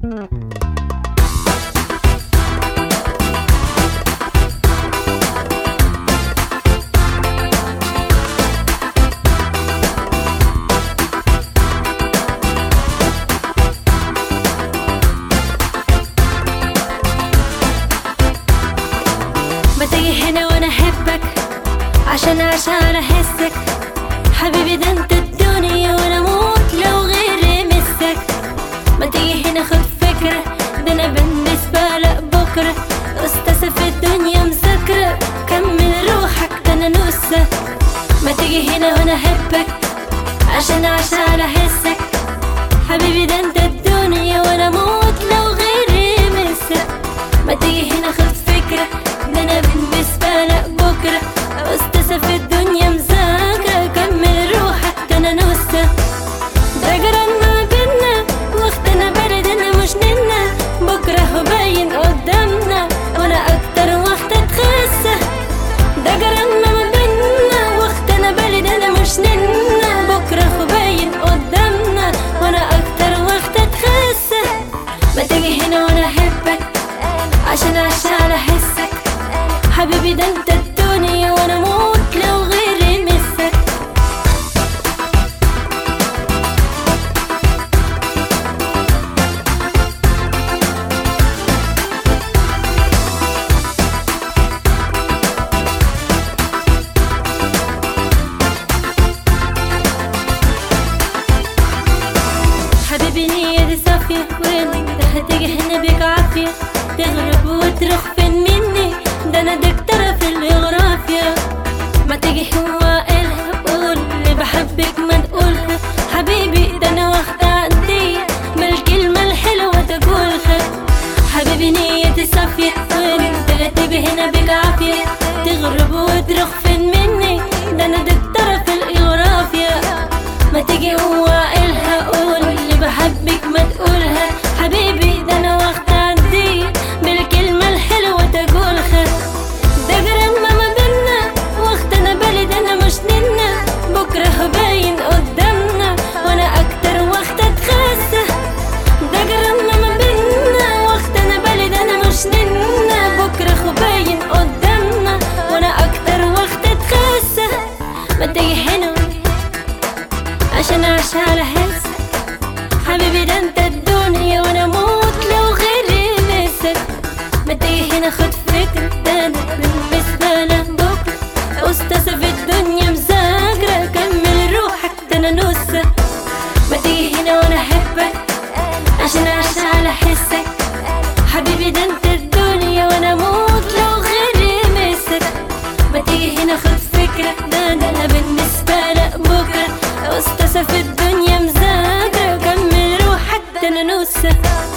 ما تيجي هنا وانا احبك عشان عشان احسك حبيبي ده انت الدنيا وانا اموت لو غيري مسك ما تيجي هنا خد فكرة ده انا بالنسبة لك بكرة استاذة في الدنيا مسكرة كمل روحك ده انا نصة ما تيجي هنا وانا احبك عشان عشان احسك حبيبي ده انت الدنيا وانا اموت لو غيري مسك ما تيجي هنا خد فكرة ده انا بالنسبة لك بكرة استاذة في الدنيا مذاكرة كمل روحك ده انا نصة ده جرى ما بينا واختنا برد انا مش ننا بكرة هو باين قدامنا وانا اكتر واخدة تخسة ده جرى ما بينا واختنا برد انا مش ننا بكرة هو باين قدامنا وانا اكتر واخدة تخسة ما تيجي هنا وانا احبك عشان عشان احسك حبيبي ده انت الدنيا وانا اموت لو غيري مسك حبيبي نيتي صافية وانت هتيجي هنا بيك عافية تغرب وترخ فين مني ده انا دكتورة في الجغرافيا ما تيجي هو قالها قول اللي بحبك ما تقولها حبيبي ده انا واخدة عندية بالكلمة الحلوة تقولها حبيبي نيتي صافية وانت هتيجي هنا بيك عافية تغرب وترخ فين مني ده انا دكتورة في الجغرافيا ما تيجي هو قالها قول اللي بحبك ما تقولها حبيبي ده انا واخدة عندي بالكلمة الحلوة تقولها ده جرى ما بينا واخدة انا بالي ده انا مش ننا بكرة هو باين قدامنا وانا اكتر واخدة تخسة ده جرى ما بينا واخدة انا بالي ده انا مش ننا بكرة هو باين قدامنا وانا اكتر واخدة تخسة ما تيجي هنا عشان عشان احس حبيبي ده انت الدنيا وانا اموت لو غيري مسك ما تيجي هنا خد فكرة ده انا بالنسبة لك بكرة استاذة في الدنيا مذاكرة كمل روحك ده انا نصة ما تيجي هنا وانا احبك عشان عشان احسك حبيبي ده انت الدنيا وانا اموت لو غيري مسك ما تيجي هنا خد فكرة ده انا بالنسبة لك بكرة استاذة في الدنيا مذاكرة كمل روحك ده انا نصة